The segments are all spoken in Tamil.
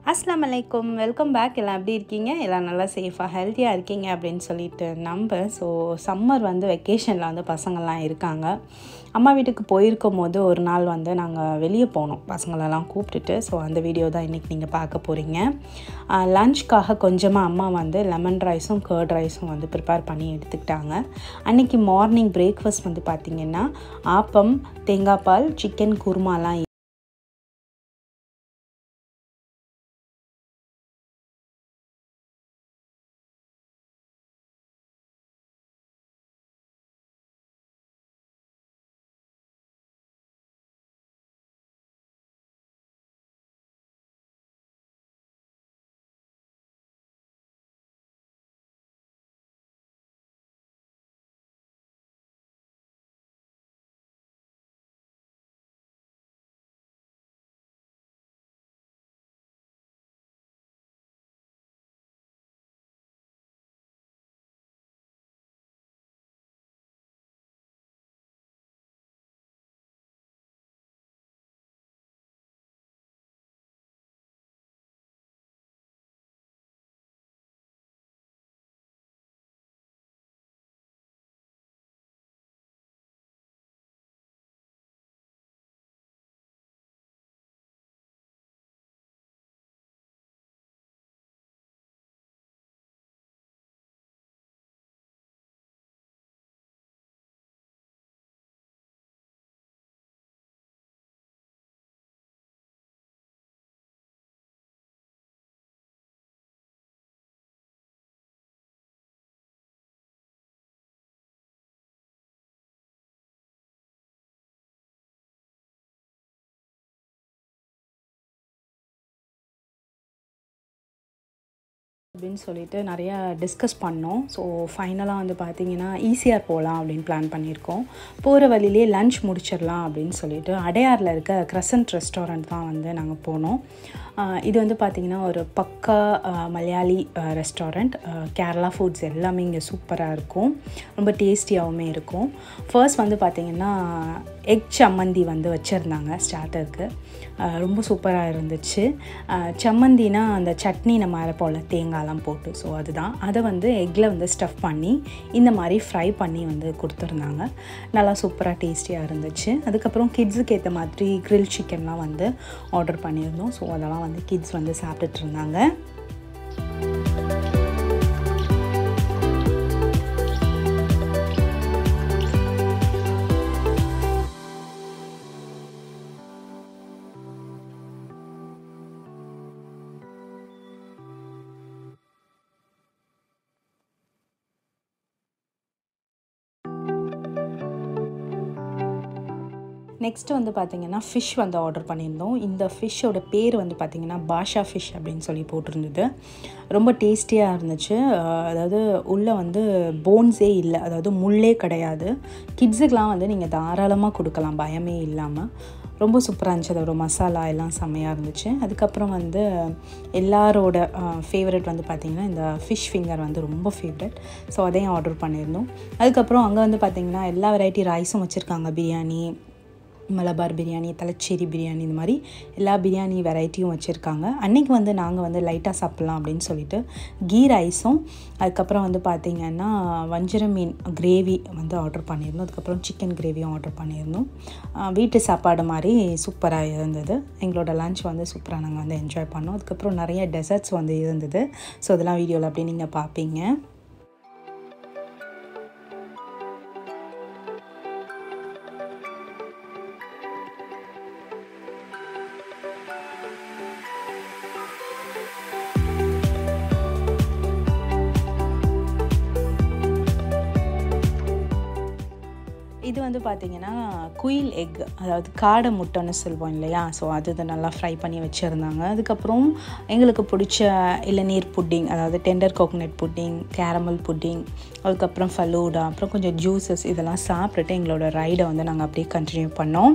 அஸ்லாம் அலைக்கும் வெல்கம் பேக் எல்லாம் எப்படி இருக்கீங்க எல்லாம் நல்லா சேஃபாக ஹெல்த்தியாக இருக்கீங்க அப்படின்னு சொல்லிட்டு நம்ப ஸோ சம்மர் வந்து வெக்கேஷனில் வந்து பசங்கள்லாம் இருக்காங்க அம்மா வீட்டுக்கு போயிருக்கும் போது ஒரு நாள் வந்து நாங்கள் வெளியே போனோம் பசங்களெல்லாம் கூப்பிட்டுட்டு ஸோ அந்த வீடியோ தான் இன்றைக்கி நீங்கள் பார்க்க போகிறீங்க லஞ்ச்க்காக கொஞ்சமாக அம்மா வந்து லெமன் ரைஸும் கர்ட் ரைஸும் வந்து ப்ரிப்பேர் பண்ணி எடுத்துக்கிட்டாங்க அன்றைக்கி மார்னிங் பிரேக்ஃபாஸ்ட் வந்து பார்த்திங்கன்னா ஆப்பம் தேங்காய் பால் சிக்கன் குருமாலாம் அப்படின்னு சொல்லிட்டு நிறையா டிஸ்கஸ் பண்ணோம் ஸோ ஃபைனலாக வந்து பார்த்தீங்கன்னா ஈஸியாக போகலாம் அப்படின்னு பிளான் பண்ணியிருக்கோம் போகிற வழியிலே லன்ச் முடிச்சிடலாம் அப்படின்னு சொல்லிட்டு அடையாரில் இருக்க க்ரசன்ட் ரெஸ்டாரண்ட் தான் வந்து நாங்கள் போனோம் இது வந்து பார்த்திங்கன்னா ஒரு பக்கா மலையாளி ரெஸ்டாரண்ட் கேரளா ஃபுட்ஸ் எல்லாமே இங்கே சூப்பராக இருக்கும் ரொம்ப டேஸ்டியாகவுமே இருக்கும் ஃபர்ஸ்ட் வந்து பார்த்திங்கன்னா எக் சம்மந்தி வந்து வச்சுருந்தாங்க ஸ்டார்டருக்கு ரொம்ப சூப்பராக இருந்துச்சு சம்மந்தினா அந்த சட்னி நம்ம அரைப்போல் தேங்காய்லாம் போட்டு ஸோ அதுதான் அதை வந்து எக்கில் வந்து ஸ்டஃப் பண்ணி இந்த மாதிரி ஃப்ரை பண்ணி வந்து கொடுத்துருந்தாங்க நல்லா சூப்பராக டேஸ்டியாக இருந்துச்சு அதுக்கப்புறம் கிட்ஸுக்கு ஏற்ற மாதிரி க்ரில் சிக்கன்லாம் வந்து ஆர்டர் பண்ணியிருந்தோம் ஸோ அதெல்லாம் வந்து கிட்ஸ் வந்து சாப்பிட்டுட்டு இருந்தாங்க நெக்ஸ்ட்டு வந்து பார்த்திங்கன்னா ஃபிஷ் வந்து ஆர்டர் பண்ணியிருந்தோம் இந்த ஃபிஷ்ஷோட பேர் வந்து பார்த்திங்கன்னா பாஷா ஃபிஷ் அப்படின்னு சொல்லி போட்டிருந்தது ரொம்ப டேஸ்டியாக இருந்துச்சு அதாவது உள்ளே வந்து போன்ஸே இல்லை அதாவது முள்ளே கிடையாது கிட்ஸுக்கெலாம் வந்து நீங்கள் தாராளமாக கொடுக்கலாம் பயமே இல்லாமல் ரொம்ப சூப்பராக இருந்துச்சு அதோட மசாலா எல்லாம் செம்மையாக இருந்துச்சு அதுக்கப்புறம் வந்து எல்லாரோட ஃபேவரட் வந்து பார்த்திங்கன்னா இந்த ஃபிஷ் ஃபிங்கர் வந்து ரொம்ப ஃபேவரட் ஸோ அதையும் ஆர்டர் பண்ணியிருந்தோம் அதுக்கப்புறம் அங்கே வந்து பார்த்திங்கன்னா எல்லா வெரைட்டி ரைஸும் வச்சுருக்காங்க பிரியாணி மலபார் பிரியாணி தலைச்சேரி பிரியாணி இந்த மாதிரி எல்லா பிரியாணி வெரைட்டியும் வச்சுருக்காங்க அன்றைக்கி வந்து நாங்கள் வந்து லைட்டாக சாப்பிட்லாம் அப்படின்னு சொல்லிட்டு கீ ரைஸும் அதுக்கப்புறம் வந்து பார்த்திங்கன்னா வஞ்சர மீன் கிரேவி வந்து ஆர்டர் பண்ணியிருந்தோம் அதுக்கப்புறம் சிக்கன் கிரேவியும் ஆர்டர் பண்ணியிருந்தோம் வீட்டு சாப்பாடு மாதிரி சூப்பராக இருந்தது எங்களோட லஞ்ச் வந்து சூப்பராக நாங்கள் வந்து என்ஜாய் பண்ணோம் அதுக்கப்புறம் நிறைய டெசர்ட்ஸ் வந்து இருந்தது ஸோ அதெல்லாம் வீடியோவில் அப்படியே நீங்கள் பார்ப்பீங்க இது வந்து பார்த்திங்கன்னா குயில் எக் அதாவது காடை முட்டைன்னு சொல்லுவோம் இல்லையா ஸோ அது இதை நல்லா ஃப்ரை பண்ணி வச்சுருந்தாங்க அதுக்கப்புறம் எங்களுக்கு பிடிச்ச இளநீர் புட்டிங் அதாவது tender coconut pudding caramel pudding அதுக்கப்புறம் ஃபலூடா அப்புறம் கொஞ்சம் ஜூஸஸ் இதெல்லாம் சாப்பிட்டுட்டு எங்களோட ரைடை வந்து நாங்கள் அப்படியே கண்டினியூ பண்ணோம்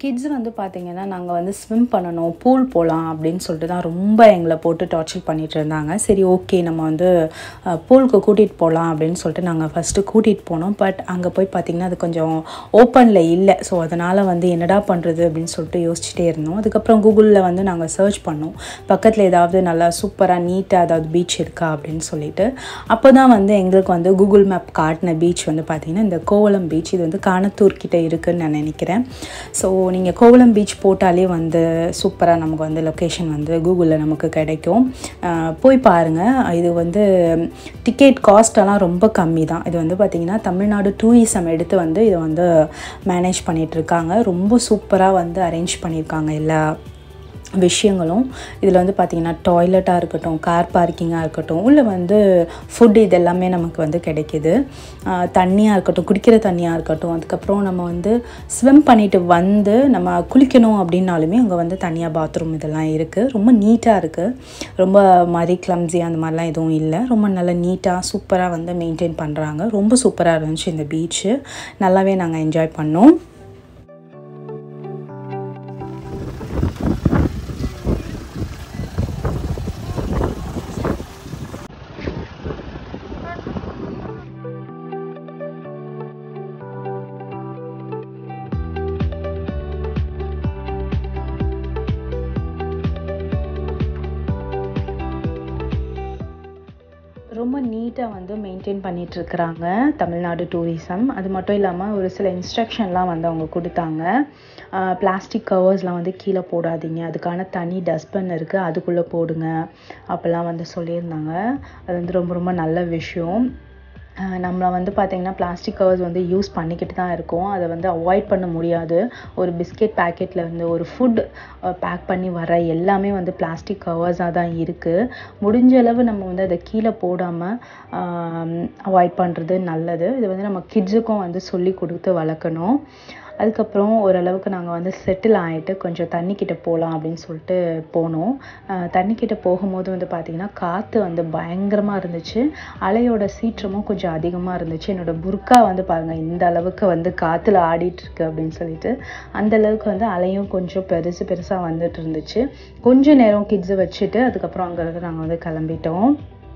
கிட்ஸ் வந்து பார்த்திங்கன்னா நாங்கள் வந்து ஸ்விம் பண்ணணும் பூல் போகலாம் அப்படின்னு சொல்லிட்டு தான் ரொம்ப எங்களை போட்டு டார்ச்சர் பண்ணிகிட்டு இருந்தாங்க சரி ஓகே நம்ம வந்து பூலுக்கு கூட்டிகிட்டு போகலாம் அப்படின்னு சொல்லிட்டு நாங்கள் ஃபஸ்ட்டு கூட்டிகிட்டு போனோம் பட் அங்கே போய் பார்த்திங்கன்னா அது கொஞ்சம் ஓப்பனில் இல்லை ஸோ அதனால் வந்து என்னடா பண்ணுறது அப்படின்னு சொல்லிட்டு யோசிச்சுட்டே இருந்தோம் அதுக்கப்புறம் கூகுளில் வந்து நாங்கள் சர்ச் பண்ணோம் பக்கத்தில் ஏதாவது நல்லா சூப்பராக நீட்டாக ஏதாவது பீச் இருக்கா அப்படின்னு சொல்லிட்டு அப்போ தான் வந்து எங்களுக்கு வந்து கூகுள் மேப் காட்டின பீச் வந்து பார்த்திங்கன்னா இந்த கோவளம் பீச் இது வந்து காணத்தூர் கிட்ட இருக்குதுன்னு நான் நினைக்கிறேன் ஸோ நீங்கள் கோவளம் பீச் போட்டாலே வந்து சூப்பராக நமக்கு வந்து லொக்கேஷன் வந்து கூகுளில் நமக்கு கிடைக்கும் போய் பாருங்கள் இது வந்து டிக்கெட் காஸ்டெல்லாம் ரொம்ப கம்மி தான் இது வந்து பார்த்திங்கன்னா தமிழ்நாடு டூரிசம் எடுத்து வந்து இதை வந்து மேனேஜ் பண்ணிகிட்ருக்காங்க ரொம்ப சூப்பராக வந்து அரேஞ்ச் பண்ணியிருக்காங்க எல்லா விஷயங்களும் இதில் வந்து பார்த்திங்கன்னா டாய்லெட்டாக இருக்கட்டும் கார் பார்க்கிங்காக இருக்கட்டும் உள்ளே வந்து ஃபுட் இது எல்லாமே நமக்கு வந்து கிடைக்கிது தண்ணியாக இருக்கட்டும் குடிக்கிற தண்ணியாக இருக்கட்டும் அதுக்கப்புறம் நம்ம வந்து ஸ்விம் பண்ணிவிட்டு வந்து நம்ம குளிக்கணும் அப்படின்னாலுமே அங்கே வந்து தனியாக பாத்ரூம் இதெல்லாம் இருக்குது ரொம்ப நீட்டாக இருக்குது ரொம்ப மாதிரி கிளம்ஸி அந்த மாதிரிலாம் எதுவும் இல்லை ரொம்ப நல்லா நீட்டாக சூப்பராக வந்து மெயின்டைன் பண்ணுறாங்க ரொம்ப சூப்பராக இருந்துச்சு இந்த பீச்சு நல்லாவே நாங்கள் என்ஜாய் பண்ணோம் ரொம்ப நீட்டாக வந்து மெயின்டைன் பண்ணிகிட்ருக்குறாங்க தமிழ்நாடு டூரிசம் அது மட்டும் இல்லாமல் ஒரு சில இன்ஸ்ட்ரக்ஷன்லாம் வந்து அவங்க கொடுத்தாங்க பிளாஸ்டிக் கவர்ஸ்லாம் வந்து கீழே போடாதீங்க அதுக்கான தனி டஸ்ட்பின் இருக்குது அதுக்குள்ளே போடுங்க அப்போல்லாம் வந்து சொல்லியிருந்தாங்க அது வந்து ரொம்ப ரொம்ப நல்ல விஷயம் நம்மளை வந்து பார்த்திங்கன்னா பிளாஸ்டிக் கவர்ஸ் வந்து யூஸ் பண்ணிக்கிட்டு தான் இருக்கோம் அதை வந்து அவாய்ட் பண்ண முடியாது ஒரு பிஸ்கெட் பேக்கெட்டில் வந்து ஒரு ஃபுட் பேக் பண்ணி வர எல்லாமே வந்து பிளாஸ்டிக் கவர்ஸாக தான் இருக்குது முடிஞ்ச அளவு நம்ம வந்து அதை கீழே போடாமல் அவாய்ட் பண்ணுறது நல்லது இது வந்து நம்ம கிட்ஸுக்கும் வந்து சொல்லி கொடுத்து வளர்க்கணும் அதுக்கப்புறம் ஓரளவுக்கு நாங்கள் வந்து செட்டில் ஆகிட்டு கொஞ்சம் தண்ணிக்கிட்ட போகலாம் அப்படின்னு சொல்லிட்டு போனோம் தண்ணிக்கிட்ட போகும்போது வந்து பார்த்திங்கன்னா காற்று வந்து பயங்கரமாக இருந்துச்சு அலையோட சீற்றமும் கொஞ்சம் அதிகமாக இருந்துச்சு என்னோடய புர்க்கா வந்து பாருங்கள் இந்த அளவுக்கு வந்து காற்றுல ஆடிட்டுருக்கு அப்படின்னு சொல்லிட்டு அந்த அளவுக்கு வந்து அலையும் கொஞ்சம் பெருசு பெருசாக வந்துட்டு இருந்துச்சு கொஞ்ச நேரம் கிட்ஸை வச்சுட்டு அதுக்கப்புறம் அங்கேருந்து நாங்கள் வந்து கிளம்பிட்டோம்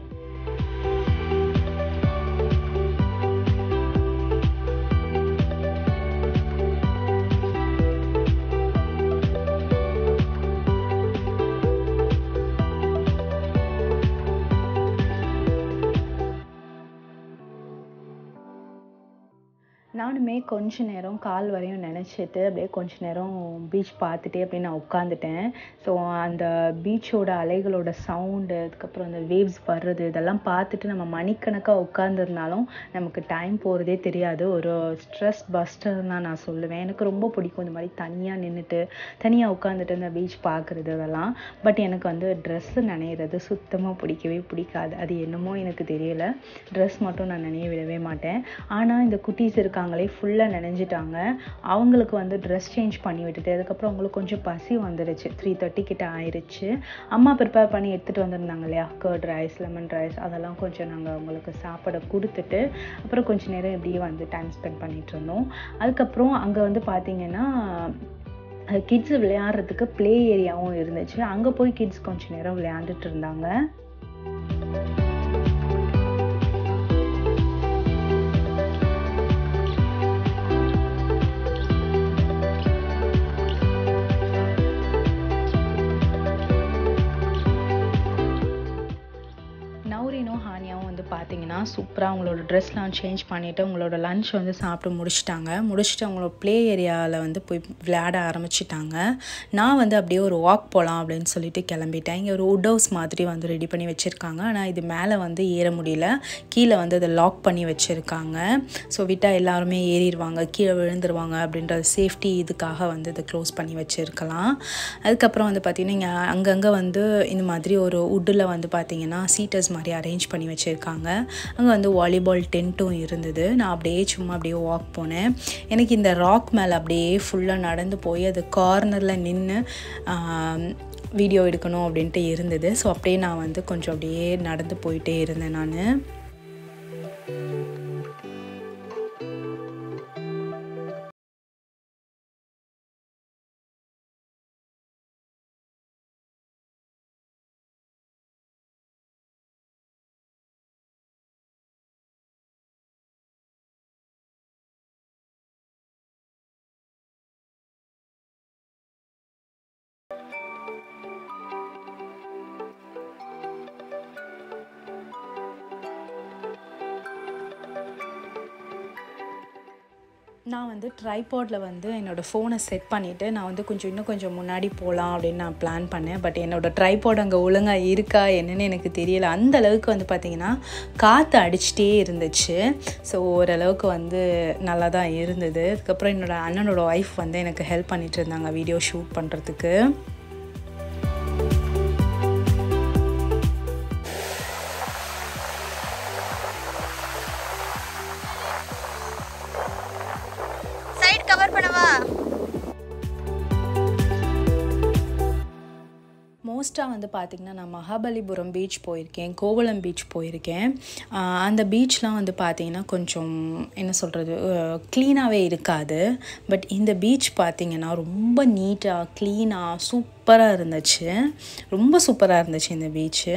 நானுமே கொஞ்ச நேரம் கால் வரையும் நினச்சிட்டு அப்படியே கொஞ்ச நேரம் பீச் பார்த்துட்டே அப்படியே நான் உட்காந்துட்டேன் ஸோ அந்த பீச்சோட அலைகளோட சவுண்டு அதுக்கப்புறம் அந்த வேவ்ஸ் வர்றது இதெல்லாம் பார்த்துட்டு நம்ம மணிக்கணக்காக உட்காந்துருந்தாலும் நமக்கு டைம் போகிறதே தெரியாது ஒரு ஸ்ட்ரெஸ் பஸ்டர் தான் நான் சொல்லுவேன் எனக்கு ரொம்ப பிடிக்கும் இந்த மாதிரி தனியாக நின்றுட்டு தனியாக உட்காந்துட்டு இந்த பீச் பார்க்குறது அதெல்லாம் பட் எனக்கு வந்து ட்ரெஸ்ஸு நினைறது சுத்தமாக பிடிக்கவே பிடிக்காது அது என்னமோ எனக்கு தெரியல ட்ரெஸ் மட்டும் நான் நினைய விடவே மாட்டேன் ஆனால் இந்த குட்டீஸ் இருக்காங்களே ஃபுல்லாக நினைஞ்சிட்டாங்க அவங்களுக்கு வந்து ட்ரெஸ் சேஞ்ச் பண்ணி விட்டுட்டு அதுக்கப்புறம் அவங்களுக்கு கொஞ்சம் பசி வந்துடுச்சு த்ரீ தேர்ட்டி கிட்ட ஆயிடுச்சு அம்மா ப்ரிப்பேர் பண்ணி எடுத்துகிட்டு வந்திருந்தாங்க இல்லையா கர்ட் ரைஸ் லெமன் ரைஸ் அதெல்லாம் கொஞ்சம் நாங்கள் அவங்களுக்கு சாப்பிட கொடுத்துட்டு அப்புறம் கொஞ்ச நேரம் இப்படியே வந்து டைம் ஸ்பெண்ட் பண்ணிகிட்டு இருந்தோம் அதுக்கப்புறம் அங்கே வந்து பார்த்திங்கன்னா கிட்ஸ் விளையாடுறதுக்கு ப்ளே ஏரியாவும் இருந்துச்சு அங்கே போய் கிட்ஸ் கொஞ்ச நேரம் விளையாண்டுட்டு இருந்தாங்க நௌரினும் ஹானியாவும் வந்து பார்த்தீங்கன்னா சூப்பராக அவங்களோட ட்ரெஸ்லாம் சேஞ்ச் பண்ணிவிட்டு அவங்களோட லன்ச் வந்து சாப்பிட்டு முடிச்சிட்டாங்க முடிச்சுட்டு அவங்களோட ப்ளே ஏரியாவில் வந்து போய் விளையாட ஆரம்பிச்சிட்டாங்க நான் வந்து அப்படியே ஒரு வாக் போகலாம் அப்படின்னு சொல்லிட்டு கிளம்பிட்டேன் இங்கே ஒரு உட் ஹவுஸ் மாதிரி வந்து ரெடி பண்ணி வச்சுருக்காங்க ஆனால் இது மேலே வந்து ஏற முடியல கீழே வந்து அதை லாக் பண்ணி வச்சுருக்காங்க ஸோ விட்டால் எல்லாருமே ஏறிடுவாங்க கீழே விழுந்துருவாங்க அப்படின்ற சேஃப்டி இதுக்காக வந்து இதை க்ளோஸ் பண்ணி வச்சுருக்கலாம் அதுக்கப்புறம் வந்து பார்த்திங்கன்னா இங்கே அங்கங்கே வந்து இந்த மாதிரி ஒரு உட்டில் வந்து பார்த்திங்கன்னா சீட்டர்ஸ் மாதிரி அரேஞ்ச் பண்ணி வச்சுருக்காங்க அங்கே வந்து வாலிபால் டென்ட்டும் இருந்தது நான் அப்படியே சும்மா அப்படியே வாக் போனேன் எனக்கு இந்த ராக் மேலே அப்படியே ஃபுல்லாக நடந்து போய் அது கார்னரில் நின்று வீடியோ எடுக்கணும் அப்படின்ட்டு இருந்தது ஸோ அப்படியே நான் வந்து கொஞ்சம் அப்படியே நடந்து போயிட்டே இருந்தேன் நான் நான் வந்து ட்ரைபாடில் வந்து என்னோடய ஃபோனை செட் பண்ணிவிட்டு நான் வந்து கொஞ்சம் இன்னும் கொஞ்சம் முன்னாடி போகலாம் அப்படின்னு நான் பிளான் பண்ணேன் பட் என்னோடய ட்ரைபாட் அங்கே ஒழுங்காக இருக்கா என்னன்னு எனக்கு தெரியல அந்த அளவுக்கு வந்து பார்த்திங்கன்னா காற்று அடிச்சிட்டே இருந்துச்சு ஸோ ஓரளவுக்கு வந்து நல்லா தான் இருந்தது அதுக்கப்புறம் என்னோடய அண்ணனோட ஒய்ஃப் வந்து எனக்கு ஹெல்ப் பண்ணிகிட்டு இருந்தாங்க வீடியோ ஷூட் பண்ணுறதுக்கு சைடு கவர் பண்ணவா மோஸ்ட்டாக வந்து பார்த்திங்கன்னா நான் மகாபலிபுரம் பீச் போயிருக்கேன் கோவளம் பீச் போயிருக்கேன் ஆஹ் அந்த பீச்லாம் வந்து பார்த்திங்கன்னா கொஞ்சம் என்ன சொல்கிறது க்ளீனாகவே இருக்காது பட் இந்த பீச் பார்த்திங்கன்னா ரொம்ப நீட்டாக க்ளீனாக சூப்பராக இருந்துச்சு ரொம்ப சூப்பராக இருந்துச்சு இந்த பீச்சு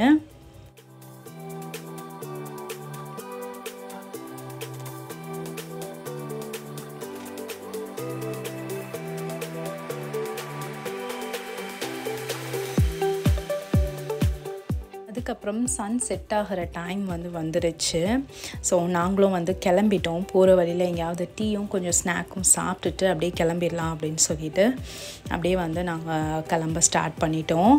அதுக்கப்புறம் சன் செட் ஆகிற டைம் வந்து வந்துருச்சு ஸோ நாங்களும் வந்து கிளம்பிட்டோம் போகிற வழியில் எங்கேயாவது டீயும் கொஞ்சம் ஸ்நாக்கும் சாப்பிட்டுட்டு அப்படியே கிளம்பிடலாம் அப்படின்னு சொல்லிட்டு அப்படியே வந்து நாங்கள் கிளம்ப ஸ்டார்ட் பண்ணிட்டோம்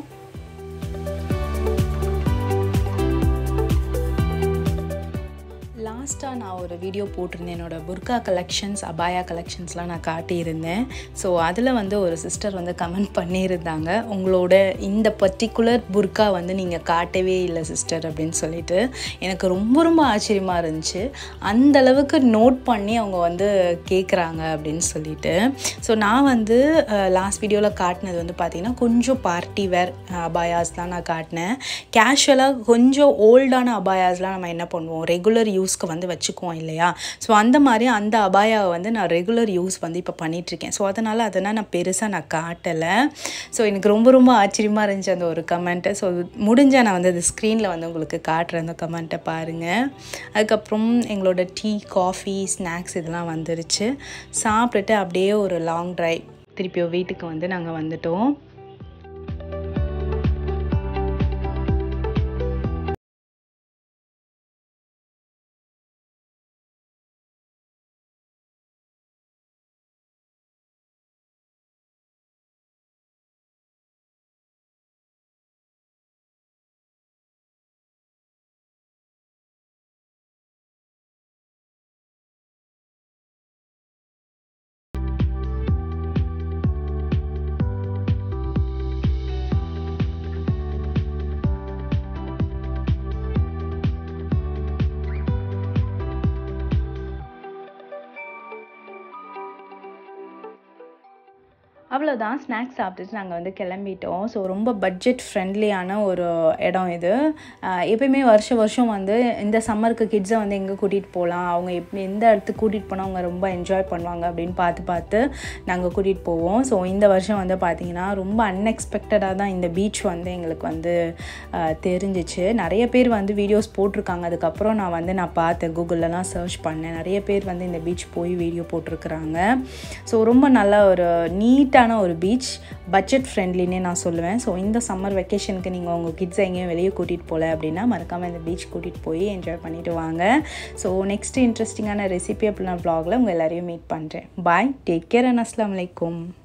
லாஸ்ட்டாக நான் ஒரு வீடியோ போட்டிருந்தேன் என்னோட புர்கா கலெக்ஷன்ஸ் அபாயா கலெக்ஷன்ஸ்லாம் நான் காட்டியிருந்தேன் ஸோ அதில் வந்து ஒரு சிஸ்டர் வந்து கமெண்ட் பண்ணியிருந்தாங்க உங்களோட இந்த பர்டிகுலர் புர்கா வந்து நீங்கள் காட்டவே இல்லை சிஸ்டர் அப்படின்னு சொல்லிட்டு எனக்கு ரொம்ப ரொம்ப ஆச்சரியமாக இருந்துச்சு அந்த அளவுக்கு நோட் பண்ணி அவங்க வந்து கேட்குறாங்க அப்படின்னு சொல்லிட்டு ஸோ நான் வந்து லாஸ்ட் வீடியோவில் காட்டினது வந்து பார்த்திங்கன்னா கொஞ்சம் பார்ட்டி வேர் அபாயாஸ் தான் நான் காட்டினேன் கேஷுவலாக கொஞ்சம் ஓல்டான அபாயாஸ்லாம் நம்ம என்ன பண்ணுவோம் ரெகுலர் யூஸ்க்கு வந்து வச்சுக்குவோம் இல்லையா ஸோ அந்த மாதிரி அந்த அபாயாவை வந்து நான் ரெகுலர் யூஸ் வந்து இப்போ பண்ணிகிட்ருக்கேன் ஸோ அதனால் அதெல்லாம் நான் பெருசாக நான் காட்டலை ஸோ எனக்கு ரொம்ப ரொம்ப ஆச்சரியமாக இருந்துச்சு அந்த ஒரு கமெண்ட்டை ஸோ முடிஞ்சால் நான் வந்து அது ஸ்க்ரீனில் வந்து உங்களுக்கு காட்டுறேன் அந்த கமெண்ட்டை பாருங்கள் அதுக்கப்புறம் எங்களோட டீ காஃபி ஸ்நாக்ஸ் இதெல்லாம் வந்துருச்சு சாப்பிட்டுட்டு அப்படியே ஒரு லாங் ட்ரைவ் திருப்பி வீட்டுக்கு வந்து நாங்கள் வந்துட்டோம் அவ்வளோதான் ஸ்நாக்ஸ் சாப்பிட்டுட்டு நாங்கள் வந்து கிளம்பிட்டோம் ஸோ ரொம்ப பட்ஜெட் ஃப்ரெண்ட்லியான ஒரு இடம் இது ஆஹ் எப்பயுமே வருஷம் வருஷம் வந்து இந்த சம்மருக்கு கிட்ஸை வந்து எங்கே கூட்டிகிட்டு போகலாம் அவங்க எப் எந்த இடத்துக்கு கூட்டிகிட்டு போனால் அவங்க ரொம்ப என்ஜாய் பண்ணுவாங்க அப்படின்னு பார்த்து பார்த்து நாங்கள் கூட்டிகிட்டு போவோம் ஸோ இந்த வருஷம் வந்து பார்த்திங்கன்னா ரொம்ப அன்எக்ஸ்பெக்டடாக தான் இந்த பீச் வந்து எங்களுக்கு வந்து ஆஹ் தெரிஞ்சிச்சு நிறைய பேர் வந்து வீடியோஸ் போட்டிருக்காங்க அதுக்கப்புறம் நான் வந்து நான் பார்த்தேன் கூகுளிலலாம் சர்ச் பண்ணேன் நிறைய பேர் வந்து இந்த பீச் போய் வீடியோ போட்டிருக்கிறாங்க ஸோ ரொம்ப நல்ல ஒரு நீட்டான ஒரு பீச் பட்ஜெட் ஃப்ரெண்ட்லின்னே நான் சொல்லுவேன் ஸோ இந்த சம்மர் வெக்கேஷனுக்கு நீங்கள் உங்கள் கிட்ஸை எங்கேயும் வெளியே கூட்டிகிட்டு போகல அப்படின்னா மறக்காமல் இந்த பீச் கூட்டிகிட்டு போய் என்ஜாய் பண்ணிட்டு வாங்க ஸோ நெக்ஸ்ட் இன்ட்ரெஸ்டிங்கான ரெசிபி அப்படின்னா வ்ளாகில் உங்கள் எல்லாரையும் மீட் பண்ணுறேன் பாய் டேக் கேர் அண்ட் அஸ்லாம் வலைக்கும்